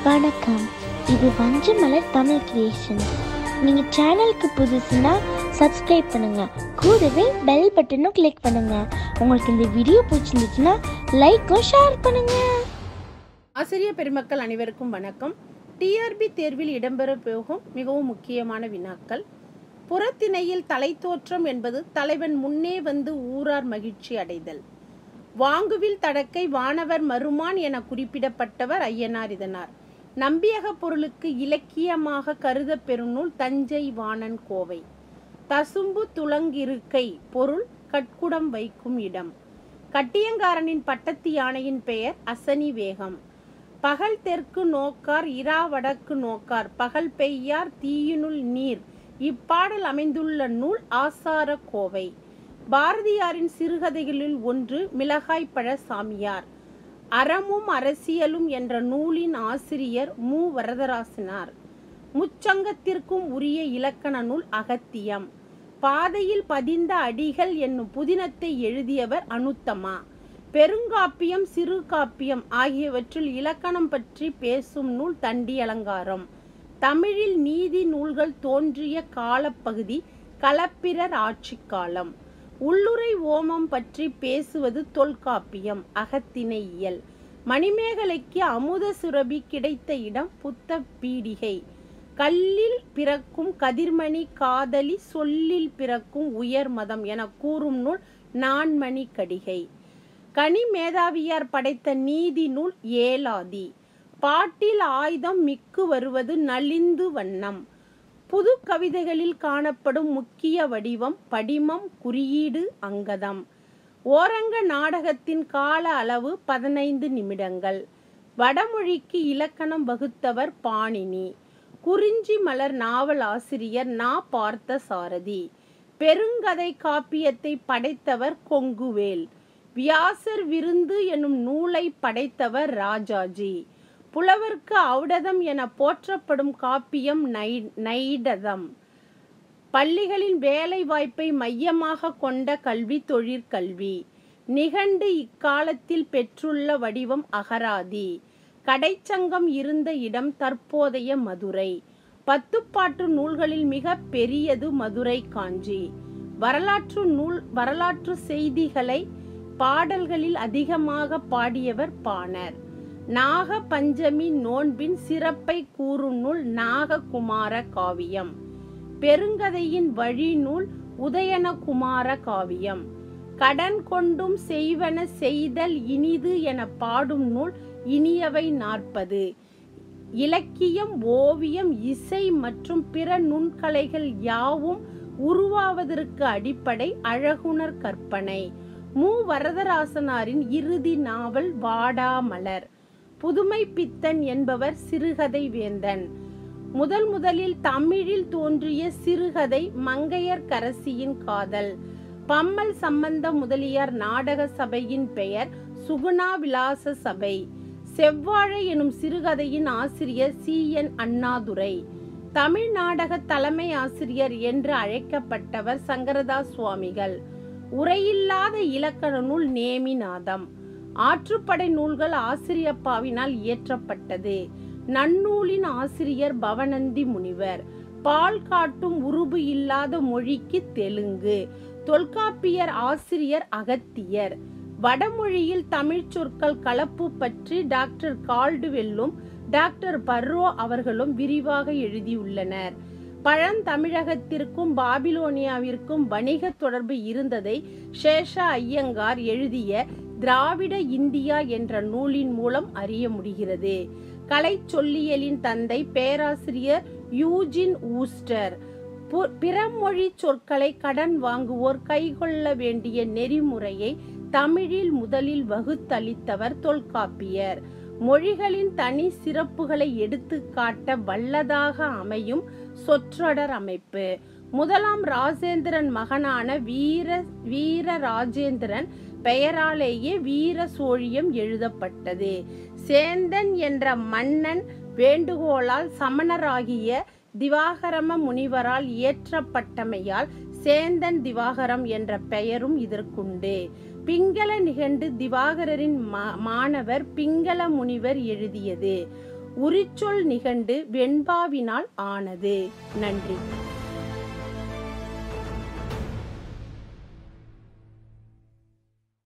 வணக்கம் இது வஞ்சமலர் தமிழ் கிரியேஷன் நீங்கள் சேனலுக்கு புதுசுன்னா சப்ஸ்கிரைப் பண்ணுங்க கூடவே பெல் பட்டனும் கிளிக் பண்ணுங்க உங்களுக்கு இந்த வீடியோ பிடிச்சிருந்துச்சுன்னா லைக்கும் ஷேர் பண்ணுங்க ஆசிரியர் பெருமக்கள் அனைவருக்கும் வணக்கம் டிஆர்பி தேர்வில் இடம்பெற போகும் மிகவும் முக்கியமான வினாக்கள் புறத்திணையில் தலைத்தோற்றம் என்பது தலைவன் முன்னே வந்து ஊரார் மகிழ்ச்சி அடைதல் வாங்குவில் தடக்கை வானவர் மருமான் என குறிப்பிடப்பட்டவர் ஐயனார் இதனார் நம்பியக பொருளுக்கு இலக்கியமாக கருதப் பெறும் நூல் தஞ்சை வாணன் கோவை தசும்பு துளங்கிருக்கை பொருள் கட்குடம் வைக்கும் இடம் கட்டியங்காரனின் பட்டத்து யானையின் பெயர் அசனி வேகம் பகல் தெற்கு நோக்கார் இரா வடக்கு நோக்கார் பகல் பெய்யார் தீயினுள் நீர் இப்பாடல் அமைந்துள்ள நூல் ஆசார கோவை பாரதியாரின் சிறுகதைகளில் ஒன்று மிளகாய்ப்பழ சாமியார் அறமும் அரசியலும் என்ற நூலின் ஆசிரியர் மு வரதராசனார் முச்சங்கத்திற்கும் உரிய இலக்கண நூல் அகத்தியம் பாதையில் பதிந்த அடிகள் என்னும் புதினத்தை எழுதியவர் அனுத்தமா பெருங்காப்பியம் சிறு காப்பியம் ஆகியவற்றில் இலக்கணம் பற்றி பேசும் நூல் தண்டி அலங்காரம் தமிழில் நீதி நூல்கள் தோன்றிய காலப்பகுதி களப்பிரர் ஆட்சி காலம் உள்ளுரை ஓமம் பற்றி பேசுவது தொல்காப்பியம் அகத்திணை இயல் மணிமேகலைக்கு அமுத சுரபி கிடைத்த இடம் புத்த பீடிகை கல்லில் பிறக்கும் கதிர்மணி காதலி சொல்லில் பிறக்கும் உயர் மதம் என கூறும் நூல் நான்மணி கடிகை கனி மேதாவியார் படைத்த நீதி நூல் ஏலாதி பாட்டில் ஆயுதம் மிக்கு வருவது நலிந்து வண்ணம் புது கவிதைகளில் காணப்படும் முக்கிய வடிவம் படிமம் குறியீடு அங்கதம் ஓரங்க நாடகத்தின் கால அளவு பதினைந்து நிமிடங்கள் வடமொழிக்கு இலக்கணம் வகுத்தவர் பாணினி குறிஞ்சி மலர் நாவல் ஆசிரியர் நா பார்த்த சாரதி பெருங்கதை காப்பியத்தை படைத்தவர் கொங்குவேல் வியாசர் விருந்து எனும் நூலை படைத்தவர் ராஜாஜி புலவர்க்கு ஔடதம் என போற்றப்படும் காப்பியம் நை நைடதம் பள்ளிகளின் வேலை வாய்ப்பை மையமாக கொண்ட கல்வி தொழிற்கல்வி நிகண்டு இக்காலத்தில் பெற்றுள்ள வடிவம் அகராதி கடைச்சங்கம் இருந்த இடம் தற்போதைய மதுரை பத்துப்பாட்டு நூல்களில் மிக பெரியது மதுரை காஞ்சி வரலாற்று நூல் வரலாற்று செய்திகளை பாடல்களில் அதிகமாக பாடியவர் பாணர் நாக பஞ்சமி நோன்பின் சிறப்பை கூறும் நூல் நாககுமார காவியம் பெருங்கதையின் வழி நூல் உதயனகுமார காவியம் கடன் கொண்டும் செய்வன செய்தல் இனிது என பாடும் நூல் இனியவை நாற்பது இலக்கியம் ஓவியம் இசை மற்றும் பிற நுண்கலைகள் யாவும் உருவாவதற்கு அடிப்படை அழகுணர் கற்பனை மு வரதராசனாரின் இறுதி நாவல் வாடாமலர் புதுமை பித்தன் என்பவர் சிறுகதை வேந்தன் முதல் முதலில் தமிழில் தோன்றிய சிறுகதை மங்கையர் கரசியின் காதல் பம்மல் சம்பந்த முதலியார் நாடக சபையின் பெயர் சுகுணா விலாச சபை செவ்வாழை எனும் சிறுகதையின் ஆசிரியர் சி என் அண்ணாதுரை தமிழ் நாடக தலைமை ஆசிரியர் என்று அழைக்கப்பட்டவர் சங்கரதாஸ் சுவாமிகள் உரையில்லாத இலக்கண நூல் நேமிநாதம் ஆற்றுப்படை நூல்கள் ஆசிரியப்பாவினால் இயற்றப்பட்டது நன்னூலின் ஆசிரியர் பவனந்தி முனிவர் பால் காட்டும் உருபு இல்லாத மொழிக்கு தெலுங்கு தொல்காப்பியர் ஆசிரியர் அகத்தியர் வடமொழியில் தமிழ் சொற்கள் கலப்பு பற்றி டாக்டர் கால்டுவெல்லும் டாக்டர் பர்ரோ அவர்களும் விரிவாக எழுதியுள்ளனர் பழந்தமிழகத்திற்கும் பாபிலோனியாவிற்கும் வணிக தொடர்பு இருந்ததை சேஷ ஐயங்கார் எழுதிய திராவிட இந்தியா என்ற நூலின் மூலம் அறிய முடிகிறது கலை சொல்லியலின் தந்தை பேராசிரியர் யூஜின் ஊஸ்டர் பிறமொழி சொற்களை கடன் வாங்குவோர் கைகொள்ள வேண்டிய நெறிமுறையை தமிழில் முதலில் வகுத்தளித்தவர் தொல்காப்பியர் மொழிகளின் தனி சிறப்புகளை எடுத்து காட்ட வல்லதாக அமையும் சொற்றொடர் அமைப்பு முதலாம் ராஜேந்திரன் மகனான வீர வீர ராஜேந்திரன் பெயராலேயே வீர சோழியம் எழுதப்பட்டது சேந்தன் என்ற மன்னன் வேண்டுகோளால் சமணராகிய திவாகரம முனிவரால் இயற்றப்பட்டமையால் சேந்தன் திவாகரம் என்ற பெயரும் இதற்குண்டு பிங்கள நிகண்டு திவாகரரின் மா- மாணவர் பிங்கள முனிவர் எழுதியது உரிச்சொல் நிகண்டு வெண்பாவினால் ஆனது நன்றி